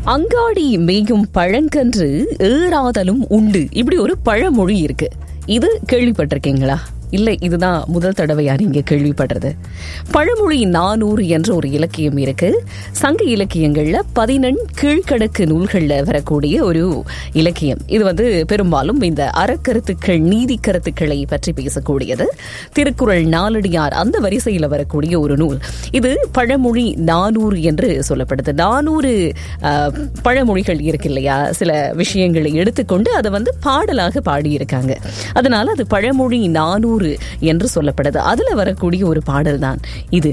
அங்காடி மேயும் பழங்கன்று ஏறாதலும் உண்டு இப்படி ஒரு பழமொழி இருக்கு இது கேள்விப்பட்டிருக்கீங்களா இல்லை இதுதான் முதல் தடவையா நீங்க கேள்விப்படுறது பழமொழி நானூறு என்ற ஒரு இலக்கியம் இருக்கு சங்க இலக்கியங்கள்ல பதினெண் கீழ்கணக்கு நூல்கள்ல வரக்கூடிய ஒரு இலக்கியம் இது வந்து பெரும்பாலும் இந்த அறக்கருத்துக்கள் நீதி கருத்துக்களை பற்றி பேசக்கூடியது திருக்குறள் நாலடியார் அந்த வரிசையில் வரக்கூடிய ஒரு நூல் இது பழமொழி நானூறு என்று சொல்லப்படுது நானூறு அஹ், பழமொழிகள் இருக்கு இல்லையா சில விஷயங்களை எடுத்துக்கொண்டு அதை வந்து பாடலாக பாடியிருக்காங்க அதனால அது பழமொழி நானூறு என்று சொல்லப்படுது அதுல வரக்கூடிய ஒரு பாடல் தான் இது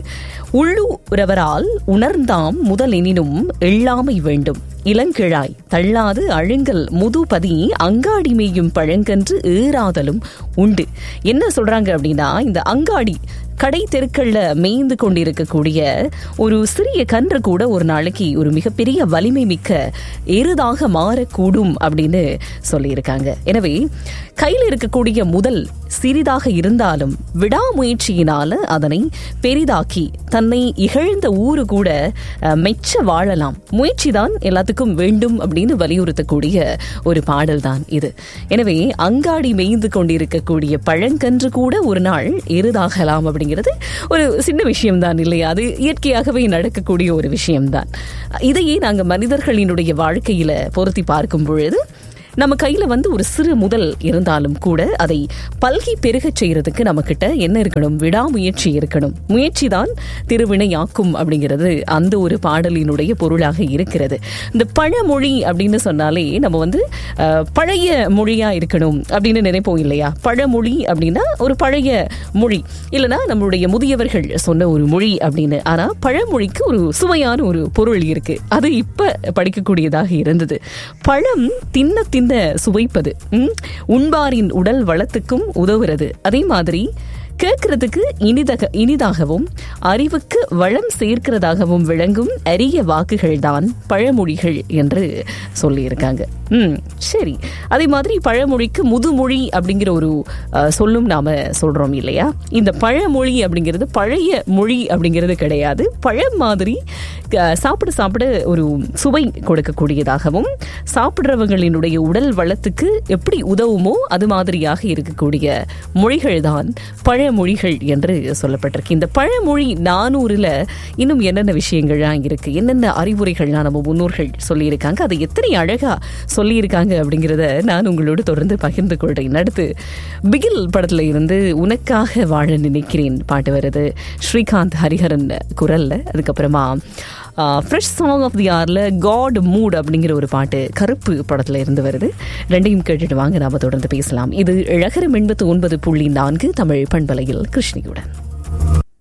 உள்ளூரவரால் உணர்ந்தாம் முதலெனினும் எள்ளாமை வேண்டும் இளங்கிழாய் தள்ளாது அழுங்கல் முதுபதி அங்காடி மேயும் பழங்கன்று ஏறாதலும் உண்டு என்ன சொல்றாங்க அப்படின்னா இந்த அங்காடி கடை தெருக்கள்ல மேய்ந்து கொண்டிருக்கக்கூடிய ஒரு சிறிய கன்று கூட ஒரு நாளைக்கு ஒரு மிகப்பெரிய வலிமை மிக்க எருதாக மாறக்கூடும் அப்படின்னு சொல்லியிருக்காங்க எனவே கையில் இருக்கக்கூடிய முதல் சிறிதாக இருந்தாலும் விடாமுயற்சியினால அதனை பெரிதாக்கி தன்னை இகழ்ந்த ஊரு கூட அஹ், மெச்ச வாழலாம் முயற்சிதான் எல்லாத்துக்கும் வேண்டும் அப்படின்னு வலியுறுத்தக்கூடிய ஒரு பாடல் தான் இது எனவே அங்காடி மேய்ந்து கொண்டிருக்கக்கூடிய பழங்கன்று கூட ஒரு நாள் எருதாகலாம் அப்படிங்கிறது ஒரு சின்ன விஷயம்தான் இல்லையா அது இயற்கையாகவே நடக்கக்கூடிய ஒரு விஷயம்தான் இதையே நாங்க மனிதர்களினுடைய வாழ்க்கையில பொருத்தி பார்க்கும் பொழுது நம்ம கையில வந்து ஒரு சிறு முதல் இருந்தாலும் கூட அதை பல்கி பெருகச் செய்யறதுக்கு நம்ம கிட்ட என்ன இருக்கணும் விடாமுயற்சி இருக்கணும் முயற்சி தான் திருவினையாக்கும் அப்படிங்கிறது அந்த ஒரு பாடலினுடைய பொருளாக இருக்கிறது இந்த பழமொழி அப்படின்னு சொன்னாலே நம்ம வந்து அஹ், பழைய மொழியா இருக்கணும் அப்படின்னு நினைப்போம் இல்லையா பழமொழி அப்படின்னா ஒரு பழைய மொழி இல்லைன்னா நம்மளுடைய முதியவர்கள் சொன்ன ஒரு மொழி அப்படின்னு ஆனா பழமொழிக்கு ஒரு சுவையான ஒரு பொருள் இருக்கு அது இப்ப படிக்கக்கூடியதாக இருந்தது பழம் தின்ன தின்ன சுவைப்பது ம்? உண்பாரின் உடல் வளத்துக்கும் உதவுறது அதே மாதிரி கேட்கறதுக்கு இனிதக இனிதாகவும் அறிவுக்கு வளம் சேர்க்கிறதாகவும் விளங்கும் அரிய வாக்குகள் தான் பழமொழிகள் என்று சொல்லியிருக்காங்க ம் சரி அதே மாதிரி பழமொழிக்கு முதுமொழி அப்படிங்கிற ஒரு அஹ், சொல்லும் நாம சொல்றோம் இல்லையா இந்த பழமொழி அப்படிங்கிறது பழைய மொழி அப்படிங்கிறது கிடையாது பழம் மாதிரி அஹ், சாப்பிட சாப்பிட ஒரு சுவை கொடுக்கக்கூடியதாகவும் சாப்பிட்றவங்களினுடைய உடல் வளத்துக்கு எப்படி உதவுமோ அது மாதிரியாக இருக்கக்கூடிய மொழிகள் தான் பழமொழிகள் என்று சொல்லப்பட்டிருக்கு இந்த பழமொழி நானூறுல இன்னும் என்னென்ன விஷயங்கள்லாம் இருக்கு என்னென்ன அறிவுரைகள்லாம் நம்ம முன்னோர்கள் சொல்லியிருக்காங்க அதை எத்தனை அழகா சொல்லியிருக்காங்க அப்படிங்கிறத நான் உங்களோடு தொடர்ந்து பகிர்ந்து கொள்றேன் அடுத்து பிகில் படத்துல இருந்து உனக்காக வாழ நினைக்கிறேன் பாட்டு வருது ஸ்ரீகாந்த் ஹரிஹரன் குரல்ல அதுக்கப்புறமா ஃப்ரெஷ் சாங் ஆஃப் தி ஆர்ல காட் மூட் அப்படிங்கிற ஒரு பாட்டு கருப்பு படத்துல இருந்து வருது ரெண்டையும் கேட்டுட்டு வாங்க நாம தொடர்ந்து பேசலாம் இது இழகரம் எண்பத்து ஒன்பது புள்ளி நான்கு தமிழ் பண்பலையில் கிருஷ்ணியுடன்